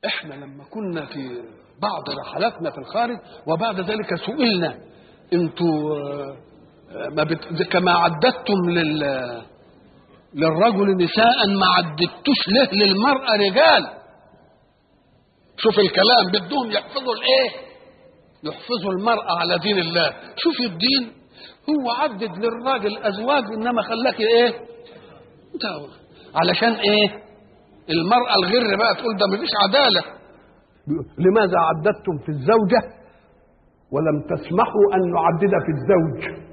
احنا لما كنا في بعض رحلاتنا في الخارج وبعد ذلك سئلنا انتوا آه، ما بت... كما عددتم لل للرجل نساء ما عددتوش له للمرأة رجال شوف الكلام بدهم يحفظوا الايه يحفظوا المرأة على دين الله شوف الدين هو عدد للراجل أزواج إنما خلاك إيه ده علشان إيه المرأة الغر بقى تقول ده مفيش عدالة لماذا عددتم في الزوجة ولم تسمحوا أن نعدد في الزوج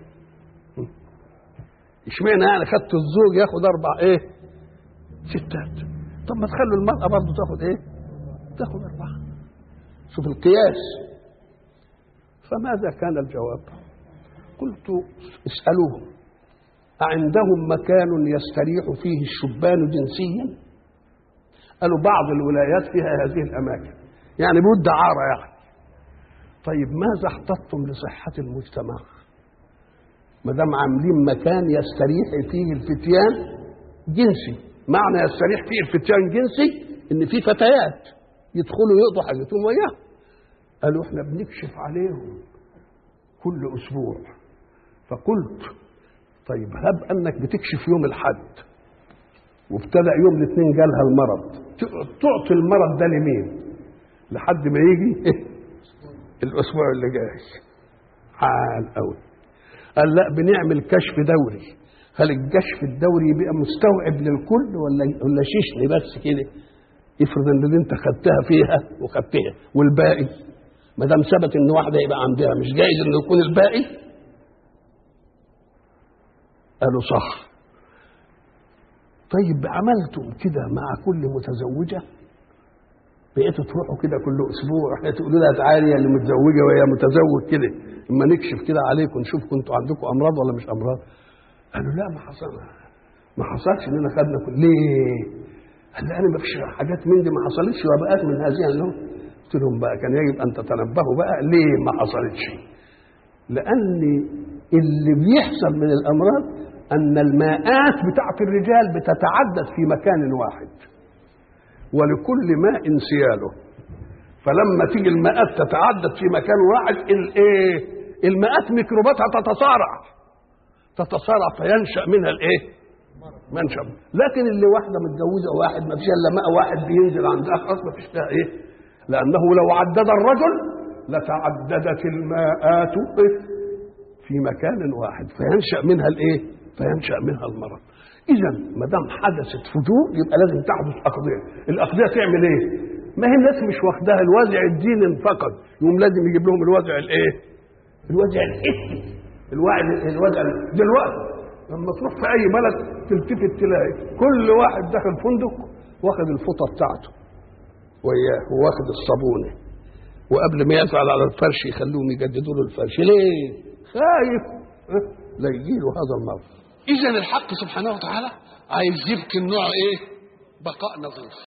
اشمعنى يعني خدت الزوج ياخد أربع إيه ستات طب ما تخلوا المرأة برضه تاخد إيه تاخد أربعة شوف القياس فماذا كان الجواب قلت اسألوهم أعندهم مكان يستريح فيه الشبان جنسيا قالوا بعض الولايات فيها هذه الأماكن يعني بود دعارة يعني طيب ماذا احتطتم لصحة المجتمع ما دام عاملين مكان يستريح فيه الفتيان جنسي معنى يستريح فيه الفتيان جنسي ان في فتيات يدخلوا يقضوا حاجتهم وياه قالوا احنا بنكشف عليهم كل اسبوع فقلت طيب هب انك بتكشف يوم الاحد وابتدى يوم الاثنين جالها المرض تعطي المرض ده لمين لحد ما يجي الاسبوع اللي جاي عال قوي قال لا بنعمل كشف دوري هل الكشف الدوري يبقى مستوعب للكل ولا ولا شيشني بس كده افرض ان اللي انت خدتها فيها وخدتها والباقي ما دام ثبت ان واحده يبقى عندها مش جايز انه يكون الباقي قالوا صح طيب عملتم كده مع كل متزوجه بقيتوا تروحوا كده كل اسبوع تقولوا لها تعالي يا اللي متزوجه وهي متزوج كده اما نكشف كده عليكم نشوف كنتوا عندكم امراض ولا مش امراض قالوا لا ما حصل ما حصلش اننا خدنا كل ليه؟ قال لي انا ما فيش حاجات من دي ما حصلتش وبقات من هذه النوع قلت لهم بقى كان يجب ان تتنبهوا بقى ليه ما حصلتش لان اللي بيحصل من الامراض ان الماءات بتاعت الرجال بتتعدد في مكان واحد ولكل ماء سياله فلما تيجي الماءات تتعدد في مكان واحد الايه الماءات ميكروباتها تتصارع تتصارع فينشا منها الايه منشا لكن اللي واحده متجوزه واحد ما فيش الا ماء واحد بينزل عندها خلاص ما فيش فيها ايه لانه لو عدد الرجل لتعددت الماءات في مكان واحد فينشا منها الايه فينشا منها المرض اذا ما دام حدثت فتور يبقى لازم تحدث اقضيه الاقضيه تعمل ايه ما هي الناس مش واخداها الوازع الديني انفقد يقوم لازم يجيب لهم الوازع الايه الوازع الحسي الوعي الوازع دلوقتي لما تروح في اي بلد تلتفت تلاقي كل واحد داخل فندق واخد الفوطه بتاعته وياه واخد الصابونه وقبل ما يفعل على الفرش يخلوهم يجددوا له الفرش ليه؟ خايف لا يجي له هذا المرض اذا الحق سبحانه وتعالى عايز يبكي النوع ايه بقاء نظيف